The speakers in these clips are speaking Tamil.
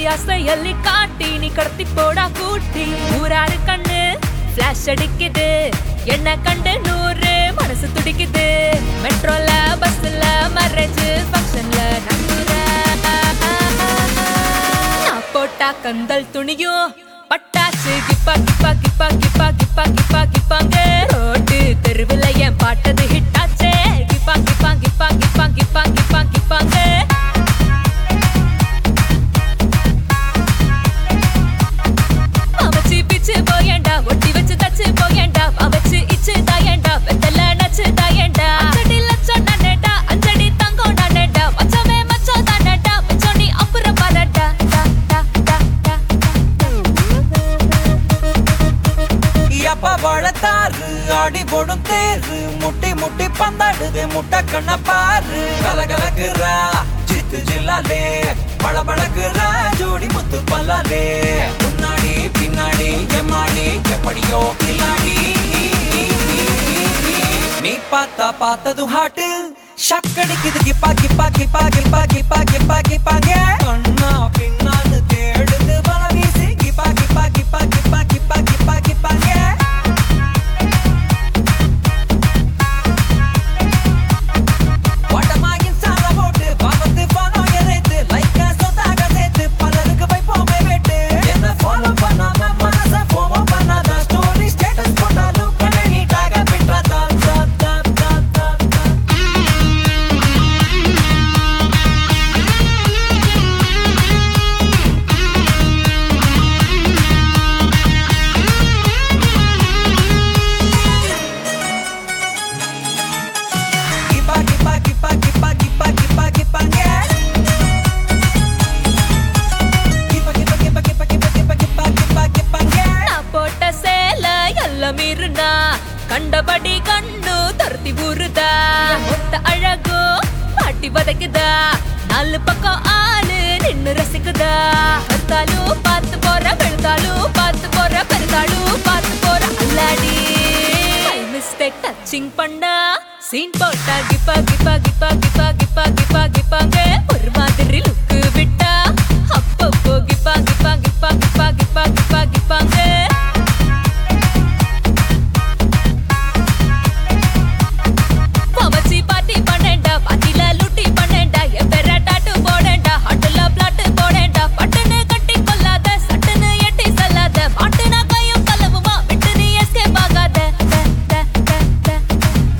அசை எல்லி காட்டி நீ கடத்தி போடா கூட்டி ஊராரு கண்ணு பிளாஷ் அடிக்குது என்ன கண்டு நூறு மனசு துடிக்குது மெட்ரோல பஸ்ல மேரேஜ் ஃபங்க்ஷன்ல நம்புற நான் போட்டா கந்தல் துணியும் பட்டாசு கிப்பா கிப்பா கிப்பா கிப்பா கிப்பா கிப்பா கிப்பாங்க ரோட்டு தெருவில் என் பாட்டது ஹிட் ஆச்சே கிப்பா கிப்பா கிப்பா கிப்பா கிப்பா கிப்பா கிப்பாங்க அவச்சு பிச்சு போயேண்டா ஒட்டி வச்சு தச்சு போயேண்டா அவச்சு இச்சு தாயேண்டா வெத்தல நச்சு தாயேண்டா அஞ்சடி லட்சம் நானேடா அஞ்சடி தங்கம் நானேடா மச்சமே மச்சோ தானேடா மச்சோ நீ அப்புறம் பாரடா டா டா டா டா எப்ப வளர்த்தாரு ஆடி போடும் தேரு முட்டி முட்டி பந்தாடுது முட்டை கண்ண பாரு கலகலக்குறா ஜித்து ஜில்லாலே பளபளக்குறா ஜோடி முத்து பல்லாலே முன்னாடி பின்னாடி எம்மாடி எப்படியோ கில்லாடி நீ பார்த்தா பார்த்ததும் ஹாட்டு ஷக்கடிக்குது கிப்பா கிப்பா கிப்பா கிப்பா கிப்பா கிப்பா கிப்பாங்க கண்ணா பின்னான்னு தேடுது வல வீசி கிப்பா கிப்பா கிப்பா கிப்பா கிப்பா கிப்பா கிப்பாங்க வட்டமாயின் சால போட்டு பாவத்து பணம் எரைத்து லைக்கா சொத்தாக சேர்த்து பலருக்கு வைப்போமே வெட்டு என்ன ஃபாலோ பண்ணாம மனச ஃபாலோ பண்ணாத ஸ்டோரி ஸ்டேட்டஸ் போட்டாலும் கண்ணை நீட்டாக பின்றாதா தா தா தா தா தா கிப்பா கிப்பா கிப்பா கிப்பா கிப்பா கிப்பா கிப்பாங்க கிப்பா கிப்பா கிப்பா கிப்பா கிப்பா கிப்பா கிப்பா கிப்பா கிப்பாங்க நான் போட்ட சேல எல்லாம் மீறுனா கண்டபடி கண்ணு தருத்தி ஊறுதா மொத்த அழகோ பாட்டி வதைக்குதா நாலு பக்கம் ஆளு நின்னு ரசிக்குதா கருத்தாலும் பார்த்து போற பெருத்தாலும் பார்த்து போற பெருத்தாலும் பார்த்து போற அல்லாடி மிஸ்டேக் டச்சிங் பண்ணா சீன் போட்டா கிப்பா கிப்பா கிப்பா கிப்பா கிப்பா கிப்பா கிப்பாங்க ஒரு மாதிரி லுக்கு விட்டா அப்பப்போ கிப்பா கிப்பா கிப்பா கிப்பா கிப்பா கிப்பா கிப்பாங்க பவச்சி பாட்டி பண்ணேன்டா பாட்டில லுட்டி பண்ணேன்டா என் பேர டாட்டு போடேன்டா ஹட்டுல பிளாட்டு போடேன்டா பட்டுன்னு கட்டி கொள்ளாத சட்டுன்னு எட்டி செல்லாத மாட்டுனா கையும் கலவுமா விட்டு நீ எஸ்கேப் ஆகாத ட, ட, ட, ட, ட.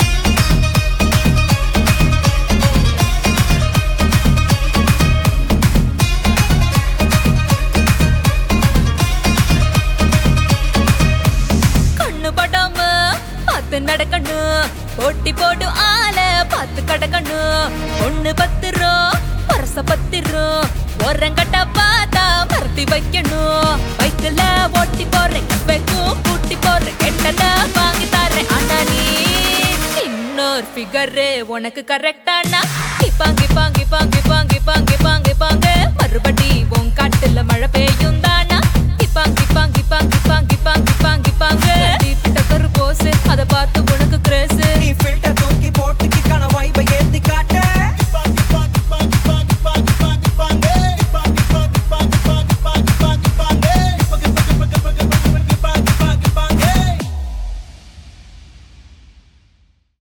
கண்ணு படாம பார்த்து நடக்கணும் போட்டி போடு ஆள பார்த்து கடக்கணும் ஒண்ணு பத்துரும் பரச பத்திரும் ஓரங்கட்ட பார்த்தா மறுத்தி வைக்கணும் பைக்கில் ஓட்டி போறேன் எப்பக்கும் கூட்டி போறேன் கெட்டத வாங்கி தரேன் ஆனா நீ இன்னொரு ஃபிகரு உனக்கு கரெக்டானா கிப்பாங்கி பாங்கி பாங்கி பாங்கி பாங்கி